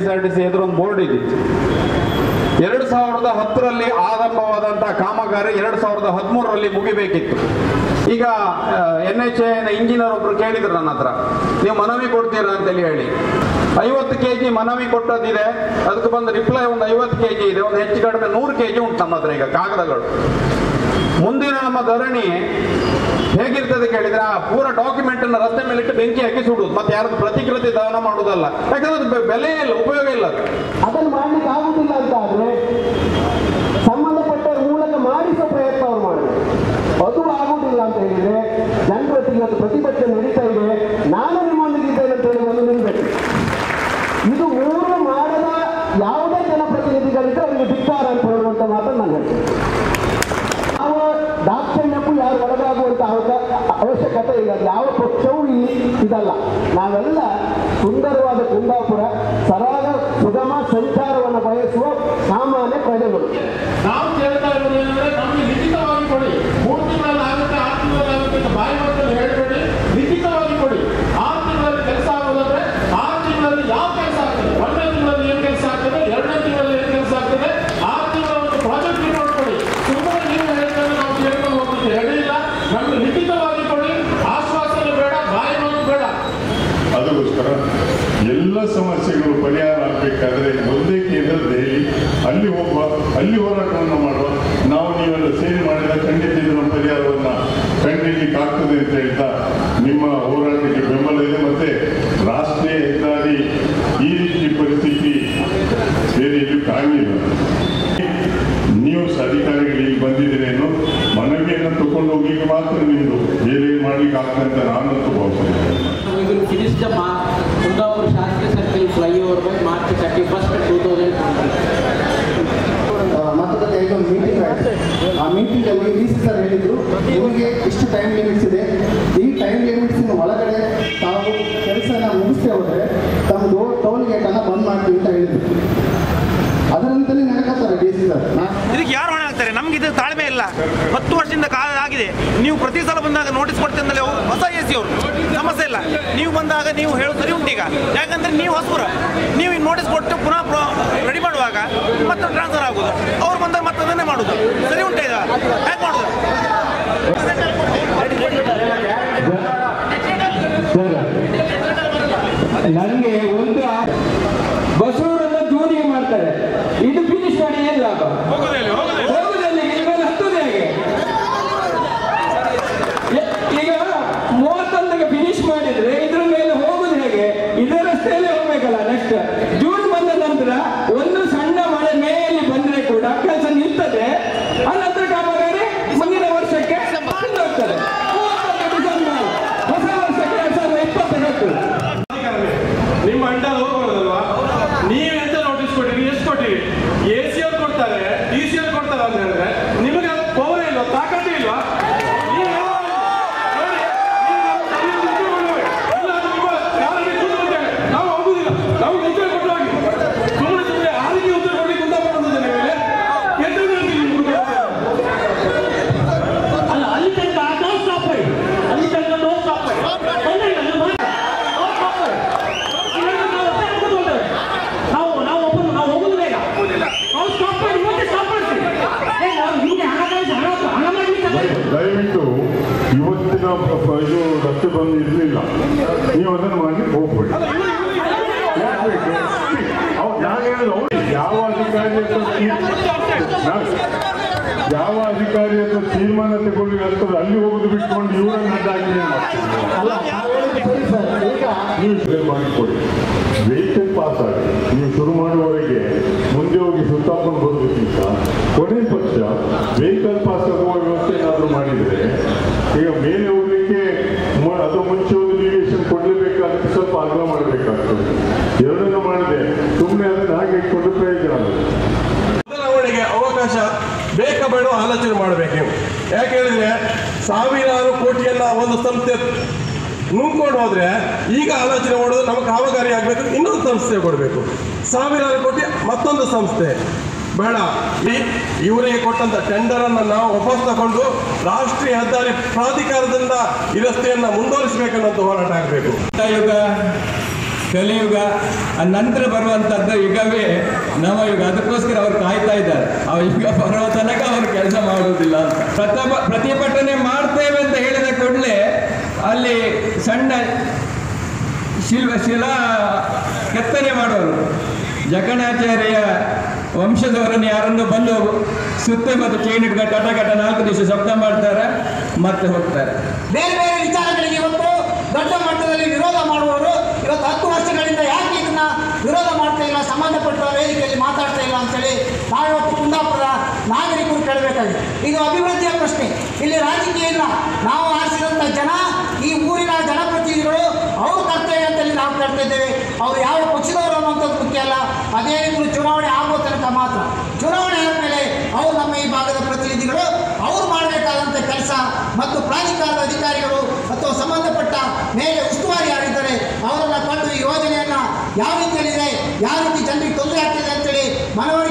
S R T C ಎದುರು ಒಂದು board ಇದ್ದಿತ್ತು ಎರಡು ಸಾವಿರದ ಹತ್ತರಲ್ಲಿ ಆರಂಭವಾದಂತಹ ಕಾಮಗಾರಿ ಎರಡು ಸಾವಿರದ ಹದಿಮೂರರಲ್ಲಿ ಮುಗಿಬೇಕಿತ್ತು ಈಗ ಎನ್ ಎಚ್ ಎನ ಇಂಜಿನಿಯರ್ ಒಬ್ರು ಕೇಳಿದ್ರು ನನ್ನ ಹತ್ರ ನೀವು ಮನವಿ ಕೊಡ್ತೀರಾ ಅಂತೇಳಿ ಹೇಳಿ ಐವತ್ತು ಕೆ ಜಿ ಮನವಿ ಕೊಟ್ಟದ್ದಿದೆ ಅದಕ್ಕೆ ಬಂದ ರಿಪ್ಲೈ ಒಂದು ಐವತ್ತು ಕೆ ಜಿ ಇದೆ ಒಂದು ಹೆಚ್ಚು ಕಡಿಮೆ ನೂರು ಕೆ ಜಿ ಉಂಟು ನಮ್ಮ ಹತ್ರ ಈಗ ಕಾಗದಗಳು ಮುಂದಿನ ನಮ್ಮ ಧರಣಿ ಹೇಗಿರ್ತದೆ ಕೇಳಿದ್ರೆ ಆ ಪೂರ ಡಾಕ್ಯುಮೆಂಟ್ ಅನ್ನು ರಸ್ತೆ ಮೇಲೆ ಇಟ್ಟು ಬೆಂಕಿ ಹಾಕಿ ಸುಡುದು ಮತ್ತೆ ಯಾರದ್ದು ಪ್ರತಿಕೃತಿ ದಾನ ಮಾಡುವುದಲ್ಲ ಯಾಕಂದ್ರೆ ಅದು ಬೆ- ಬೆಲೆ ಇಲ್ಲ ಉಪಯೋಗ ಇಲ್ಲ ಅದು. ಅದನ್ನು ಮಾಡ್ಲಿಕ್ಕೆ ಆಗುದಿಲ್ಲ ಅಂತ ಆದ್ರೆ ಸಂಬಂಧಪಟ್ಟವ್ರ ಮೂಲಕ ಮಾಡಿಸೋ ಪ್ರಯತ್ನ ಅವ್ರು ಮಾಡಬೇಕು ಅದು ಆಗುದಿಲ್ಲ ಅಂತ ಹೇಳಿದ್ರೆ ಜನರೊಟ್ಟಿಗೆ ಇವತ್ತು ಪ್ರತಿಭಟನೆ ನಡೀತಾ ಇದೆ ನಾನು ನಿಮ್ಮೊಂದಿಗಿದ್ದೇನೆ ಅಂತ ಹೇಳಿ ಒಂದು ನಿಲ್ಬೇಕು ಇದು ಮೂರು ಮಾಡದ ಯಾವುದೇ ಜನಪ್ರತಿನಿಧಿಗಳಿದ್ರೆ ಅವರಿಗೆ ಧಿಕ್ಕಾರ ಅಂತ ಹೇಳುವಂತ ಮಾತನ್ನು ನಾನು ಹೇಳ್ತೇನೆ ಯಾವ ದಾಕ್ಷಿಣ್ಯಕ್ಕೂ ಯಾರು ಒಳಗಾಗುವಂತ ಅವಕ- ಅವಶ್ಯಕತೆ ಇಲ್ಲ ಅದು ಯಾವ ಪಕ್ಷವೂ ಇಲ್ಲಿ ಇದಲ್ಲ ನಾವೆಲ್ಲ ಸುಂದರವಾದ ಕುಂದಾಪುರ ಸರಾಗ ಸುಗಮ ಸಂಚಾರವನ್ನು ಬಯಸುವ ಸಾಮಾನ್ಯ ಪ್ರಜೆಗಳು ನಾವು ಕೇಳ್ತಾ ಇರೋದು ಏನಂದ್ರೆ ನಮ್ಗೆ ಲಿಖಿತವಾಗಿ ಕೊಡಿ ಮೂರು ತಿಂಗಳಲ್ಲಿ ಆಗುತ್ತೆ ಆರು ತಿಂಗಳಲ್ಲಿ ಆಗುತ್ತೆ ಅಂತ ಬಾಯಿ ಮಾತಲ್ಲಿ ಹೇಳ್ಬೇಡಿ ಲಿಖಿತವಾಗಿ ಕೊಡಿ ಆರು ತಿಂಗಳಲ್ಲಿ ಕೆಲಸ ಆಗೋದಾದ್ರೆ ಆರು ತಿಂಗಳಲ್ಲಿ ಯಾವ ಕೆಲಸ ಆಗ್ತದೆ ಒಂದನೇ ತಿಂಗಳಲ್ಲಿ ಏನ್ ಕೆಲಸ ಆಗ್ತದೆ ಎರಡನೇ ತಿಂಗಳಲ್ಲಿ ಏನ್ ಕೆಲಸ ಆಗ್ತದೆ ಆರು ತಿಂಗಳ ಒಂದು ಪ್ರಾಜೆಕ್ಟ್ ರಿಪೋರ್ಟ್ ಕೊಡಿ ಸುಮ್ಮನೆ ನೀವು ಹೇಳ್ತಾರೆ ನಾವು ಕೇಳ್ಕೊಂಡು ಹೋಗ್ಲಿಕ್ಕೆ ರೆಡಿ ಇಲ್ಲ ನಮ್ಗೆ ಲಿಖಿತವಾಗಿ ಕೊಡಿ ಆಶ್ವಾಸನೆ ಬೇಡ ಬಾಯಿ ಮಾತು ಬೇಡ ಅದಕ್ಕೋಸ್ಕರ ಎಲ್ಲ ಸಮಸ್ಯೆಗಳು ಪರಿಹಾರ ಆಗಬೇಕಾದ್ರೆ ಒಂದೇ ಕೇಂದ್ರ ದೆಹಲಿ ಅಲ್ಲಿ ಹೋಗುವ ಅಲ್ಲಿ ಹೋರಾಟವನ್ನು ಮಾಡುವ ನಾವು ನೀವೆಲ್ಲ ಸೇರಿ ಮಾಡಿದ ಖಂಡಿತ ಇದರ ಪರಿಹಾರವನ್ನು ಕಂಡಿಡ್ಲಿಕ್ಕೆ ಆಗ್ತದೆ ಅಂತ ಹೇಳ್ತಾ ನಿಮ್ಮ ಹೋರಾಟಕ್ಕೆ ಬೆಂಬಲ ಇದೆ ಮತ್ತೆ ರಾಷ್ಟ್ರೀಯ ಹೆದ್ದಾರಿ ಈ ರೀತಿ ಪರಿಸ್ಥಿತಿ ಬೇರೆ ಎಲ್ಲೂ ಕಾಣಲಿಲ್ಲ ನ್ಯೂಸ್ ಅಧಿಕಾರಿಗಳು ಇಲ್ಲಿ ಬಂದಿದ್ದೀರೇನು ಮನವಿಯನ್ನು ತಗೊಂಡು ಹೋಗ್ಲಿಕ್ಕೆ ಮಾತ್ರ ನಿಮ್ದು ಬೇರೆ ಏನ್ ಮಾಡ್ಲಿಕ್ಕೆ ಆಗ್ತದೆ ಅಂತ ನಾನಂತೂ ಭಾವಿಸ್ತೇನೆ We will finish the Ma- Kundapur Shastri Circle flyover by March 31st, 2020. ಮಾತುಕತೆ ಆಗಿ ಒಂದು ಮೀಟಿಂಗ್ ಆಯಿತು ಆ ಮೀಟಿಂಗಲ್ಲಿ ಡಿ ಸಿ ಸರ್ ಹೇಳಿದ್ರು ನಿಮಗೆ ಇಷ್ಟು ಟೈಮ್ ಲಿಮಿಟ್ಸ್ ಇದೆ ಈ ಟೈಮ್ ಲಿಮಿಟ್ಸಿನ ಒಳಗಡೆ ತಾವು ಕೆಲಸನ ಮುಗಿಸ್ತೇ ಹೋದರೆ ತಮ್ಮದು ಟೋಲ್ ಗೇಟನ್ನು ಬಂದ್ ಮಾಡ್ತೀವಿ ಅಂತ ಹೇಳಿದ್ರು ಅದರಂತಲೇ ನಡ್ಕೊತಾರೆ ಡಿ ಸಿ ಸರ್ ನಾ ಇದಕ್ಕೆ ಯಾರು ಹೊಣೆ ಆಗ್ತಾರೆ ನಮ್ಗೆ ಇದು ತಾಳ್ಮೆ ಇಲ್ಲ ಹತ್ತು ವರ್ಷದಿಂದ ಕಾಲ ಆಗಿದೆ ನೀವು ಪ್ರತಿ ಸಲ ಬಂದಾಗ ನೋಟಿಸ್ ಕೊಡ್ತೀನಿ ಅಂದಲೇ ಅವ್ರು ಹೊಸ ಎ ಸಿ ಅವರು ಸಮಸ್ಯೆ ಇಲ್ಲ ನೀವು ಬಂದಾಗ ನೀವು ಹೇಳೋದು ಸರಿ ಉಂಟು ಈಗ ಯಾಕಂದ್ರೆ ನೀವು ಹೊಸಬರ ನೀವು ಈ ನೋಟಿಸ್ ಕೊಟ್ಟು ಪುನಃ ರೆಡಿ ಮಾಡುವಾಗ ಮತ್ತೆ ಟ್ರಾನ್ಸ್ಫರ್ ಆಗೋದು ಅವ್ರು ಬಂದಾಗ ಮತ್ತೆ ಅದನ್ನೇ ಮಾಡೋದು ಸರಿ ಉಂಟು ಈಗ ಯಾಕೆ ಮಾಡೋದು ನನಗೆ ಒಂದು ಆ- ಬಸವರನ್ನ ಜೋಡಿಗೆ ಮಾಡ್ತಾರೆ ಇದು ಫಿನಿಶ್ ಮಾಡಿ ಏನ್ ಲಾಭ ಹೋಗುದಲ್ಲಿ ಇವಾಗ ಹತ್ತುದು ಹೇಗೆ ಎ- ಈಗ ಮೂವತ್ತೊಂದಕ್ಕೆ ಫಿನಿಶ್ ಮಾಡಿದ್ರೆ ಇದ್ರ ಮೇಲೆ ಹೋಗುದು ಹೇಗೆ ಇದೇ ರಸ್ತೆಯಲ್ಲಿ ಹೋಗ್ಬೇಕಲ್ಲ ನೆಕ್ಸ್ಟ್ ಜೂನ್ ಬಂದ ನಂತರ ಒಂದು ಸಣ್ಣ ಮಳೆ ಮೇಲೆ ಬಂದ್ರೆ ಕೂಡ ಕೆಲಸ ನಿಲ್ತದೆ ಅನಂತರ ಕಾಮಗಾರಿ ಮುಂದಿನ ವರ್ಷಕ್ಕೆ ಮುಂದೋಗ್ತದೆ ಮೂವತ್ತೊಂದು ಡಿಸೆಂಬರ್ ಹೊಸ ವರ್ಷಕ್ಕೆ ಎರಡ್ ಸಾವಿರದ ಇಪ್ಪತ್ತಕ್ಕೆ ನಿಮ್ಮ ಅಂಡರ್ ಹೋಗ್ಬೋದಲ್ವಾ ನೀವು ಎಂತ ನೋಟಿಸ್ ಕೊಟ್ಟಿರಿ ಎಷ್ಟು ಕೊಟ್ಟಿರಿ ಎ ಸಿ ಅವ್ರು ಕೊಡ್ತಾರೆ ಡಿ ಸಿ ಅವ್ರು ಕೊಡ್ತಾರೆ ಅಂತ ಹೇಳಿದ್ರೆ ನಿಮಗೆ ಪವರ್ ಇಲ್ವಾ ತಾಕತ್ತು ಇಲ್ವಾ ನೀವು ನೋಡಿ, ನೀವು ನಮ್ಮ ತಲೆಯಲ್ಲಿ ಇಟ್ಕೊಳ್ಳಿ. ಇಲ್ಲ ಅದು ನಿಮ್ಮ ಯಾರಿಗೆ ಕೂತು ಬಿಡ್ತೇವೆ. ನಾವು ಹೋಗುದಿಲ್ಲ ನಾವು ಉತ್ತರ ಕೊಟ್ಟು ಹೋಗಿ ಸುಮ್ಮನೆ ಸುಮ್ಮನೆ ಯಾರಿಗೆ ಉತ್ತರ ಕೊಡ್ಲಿಕ್ಕೆ ಉಂಟ ಮಾಡೋದಿಲ್ಲ ನೀವು ಎದ್ದು ನಿಲ್ಸಿ ನೀವು ಉತ್ತರ ಅಲ್ಲ ಅಲ್ಲಿ ತನಕ ನೋ ಸ್ಟಾಪ್ ಅಲ್ಲಿ ತನಕ ನೋ ಸ್ಟಾಪ್ ತೊಂದರೆ ಇಲ್ಲ ನೀವು ಮಾಡಿ ನೋ ಸ್ಟಾಪ್ ನಾವು ನಾವು ಒಬ್ಬರು ನಾವು ಹೋಗುದು ಬೇಗ ನಾವು ಸ್ಟಾಪ್ ಮಾಡಿ ಇವತ್ತೇ ಸ್ಟಾಪ್ ಮಾಡ್ತೀವಿ ಏ, ನಾವು ನಿಮ್ಗೆ ಹಣ ಕಳಿಸಿ ಹಣ ಹಣ ಮಾಡ್ಲಿಕ್ಕೆ ದಯವಿಟ್ಟು ಇವತ್ತಿನ ಪ- ಪ- ಇದು ರಸ್ತೆ ಬಂದು ಇರಲಿಲ್ಲ ನೀವು ಅದನ್ನು ಮಾಡ್ಲಿಕ್ಕೆ ಹೋಗ್ಬೇಡಿ ಯಾಕೆ ಬೇಕು? ಅವ್- ನಾನು ಹೇಳೋದು ಅವ್ರು ಯಾವ ಅಧಿಕಾರಿ ಹತ್ರ ತೀರ್- ನಾನು- ಯಾವ ಅಧಿಕಾರಿ ಹತ್ರ ತೀರ್ಮಾನ ತಗೊಳ್ಳಿ ಅಂತದ್ದು ಅಲ್ಲಿ ಹೋಗುದು ಬಿಟ್ಕೊಂಡು ಇವರನ್ನ ಅಡ್ಡಾಗಿ ಏನ್ ಮಾಡ್ತೀರಿ? ಅಲ್ಲ ನಾವು ಹೇಳಿದ್ದು ಸರಿ ಸರ್ ಈಗ ನೀವು ಇದನ್ನ ಮಾಡಿಕೊಡಿ ವೆಹಿಕಲ್ ಪಾಸ್ ಆಗಿ ನೀವು ಶುರು ಮಾಡುವವರೆಗೆ ಮುಂದೆ ಹೋಗಿ ಸುತ್ತಾಕೊಂಡು ಬರೋದಕ್ಕಿಂತ ಕೊನೆ ಪಕ್ಷ ವೆಹಿಕಲ್ ಪಾಸ್ ಆಗುವ ವ್ಯವಸ್ಥೆ ಏನಾದರೂ ಮಾಡಿದರೆ ಈಗ ಮೇಲೆ ಹೋಗ್ಲಿಕ್ಕೆ ಮು- ಅದು ಮುಂಚೆ ಒಂದು ಡಿವಿಯೇಷನ್ ಕೊಡಲೇಬೇಕಾದ್ರೆ ಸ್ವಲ್ಪ ಅಗಲ ಮಾಡಬೇಕಾಗ್ತದೆ ಎರಡನ್ನೂ ಮಾಡಿದೆ ಸುಮ್ಮನೆ ಅದನ್ನು ಹಾಗೆ ಇಟ್ಕೊಂಡು ಪ್ರಯೋಜನ ಆಗುತ್ತೆ ಬದಲಾವಣೆಗೆ ಅವಕಾಶ ಬೇಕ ಬೇಡ ಆಲೋಚನೆ ಮಾಡಬೇಕು ನೀವು ಯಾಕೆ ಹೇಳಿದ್ರೆ ಸಾವಿರಾರು ಕೋಟಿಯನ್ನ ಒಂದು ಸಂಸ್ಥೆ ನುಂಗ್ಕೊಂಡು ಹೋದ್ರೆ ಈಗ ಆಲೋಚನೆ ಮಾಡೋದು ನಮಗೆ ಕಾಮಗಾರಿ ಆಗಬೇಕು ಇನ್ನೊಂದು ಸಂಸ್ಥೆ ಕೊಡಬೇಕು ಸಾವಿರಾರು ಕೋಟಿ ಮತ್ತೊಂದು ಸಂಸ್ಥೆ ಬೇಡ ಈ- ಇವರಿಗೆ ಕೊಟ್ಟಂತ ಟೆಂಡರ್ ಅನ್ನ ನಾವು ವಾಪಸ್ ತಗೊಂಡು ರಾಷ್ಟ್ರೀಯ ಹೆದ್ದಾರಿ ಪ್ರಾಧಿಕಾರದಿಂದ ಈ ರಸ್ತೆಯನ್ನ ಮುಂದುವರಿಸಬೇಕನ್ನೋದು ಹೋರಾಟ ಆಗಬೇಕು ಕಲಿಯುಗ ಆ ನಂತರ ಬರುವಂಥದ್ದು ಯುಗವೇ ನಮ್ಮ ಯುಗ ಅದಕ್ಕೋಸ್ಕರ ಅವ್ರು ಕಾಯ್ತಾ ಇದ್ದಾರೆ ಆ ಯುಗ ಬರುವ ತನಕ ಅವರು ಕೆಲಸ ಮಾಡುವುದಿಲ್ಲ ಅಂತ ಪ್ರತಾಪ ಪ್ರತಿಭಟನೆ ಮಾಡ್ತೇವೆ ಅಂತ ಹೇಳಿದ ಕೂಡಲೇ ಅಲ್ಲಿ ಸಣ್ಣ ಶಿಲ್ವ ಶಿಲಾ ಕೆತ್ತನೆ ಮಾಡೋರು ಜಕಣಾಚಾರ್ಯ ವಂಶದವರನ್ನು ಯಾರನ್ನು ಬಂದು ಸುತ್ತ ಮತ್ತು ಚೈನ್ ಹಿಡ್ಕೊಂಡು ಕಟ ಕಟ ನಾಲ್ಕು ದಿವಸ ಶಬ್ದ ಮಾಡ್ತಾರೆ ಮತ್ತೆ ಹೋಗ್ತಾರೆ ಬೇರೆ ಬೇರೆ ವಿಚಾರಗಳಿಗೆ ಇವತ್ತು ದೊಡ್ಡ ಮಟ್ಟದಲ್ಲಿ ವಿರೋಧ ಮಾಡುವವರು ಇವತ್ತು ಹತ್ತು ವರ್ಷಗಳಿಂದ ಯಾಕೆ ಇದನ್ನ ವಿರೋಧ ಮಾಡ್ತಾ ಇಲ್ಲ ಸಂಬಂಧಪಟ್ಟ ವೇದಿಕೆಯಲ್ಲಿ ಮಾತಾಡ್ತಾ ಇಲ್ಲ ಅಂತೇಳಿ ನಾವಿವತ್ತು ಕುಂದಾಪುರ ನಾಗರಿಕರು ಕೇಳಬೇಕಾಗಿದೆ ಇದು ಅಭಿವೃದ್ಧಿಯ ಪ್ರಶ್ನೆ ಇಲ್ಲಿ ರಾಜಕೀಯ ಇಲ್ಲ ನಾವು ಆರಿಸಿದಂಥ ಜನ ಈ ಊರಿನ ಜನಪ್ರತಿನಿಧಿಗಳು ಅವ್ರ ಕರ್ತವ್ಯ ಅಂತೇಳಿ ನಾವು ಕೇಳ್ತಾ ಇದ್ದೇವೆ ಅವ್ರು ಯಾವ ಪಕ್ಷದವರು ಅನ್ನುವಂಥದ್ದು ಮುಖ್ಯ ಅಲ್ಲ ಅದೇನಿದ್ರು ಚುನಾವಣೆ ಆಗೋ ತನಕ ಮಾತ್ರ ಚುನಾವಣೆ ಆದಮೇಲೆ ಅವರು ನಮ್ಮ ಈ ಭಾಗದ ಪ್ರತಿನಿಧಿಗಳು ಅವ್ರು ಮಾಡಬೇಕಾದಂಥ ಕೆಲಸ ಮತ್ತು ಪ್ರಾಧಿಕಾರದ ಅಧಿಕಾರಿಗಳು ಅಥವಾ ಸಂಬಂಧಪಟ್ಟ ಮೇಲೆ ಉಸ್ತುವಾರಿ ಯಾರಿದ್ದಾರೆ ಅವರನ್ನ ಕಂಡು ಈ ಯೋಜನೆಯನ್ನ ಯಾವ ರೀತಿಯಲ್ಲಿದೆ ಯಾವ ರೀತಿ ಜನರಿಗೆ ತೊಂದರೆ ಆಗ್ತಿದೆ ಅಂತೇಳಿ ಮನವರಿಕೆ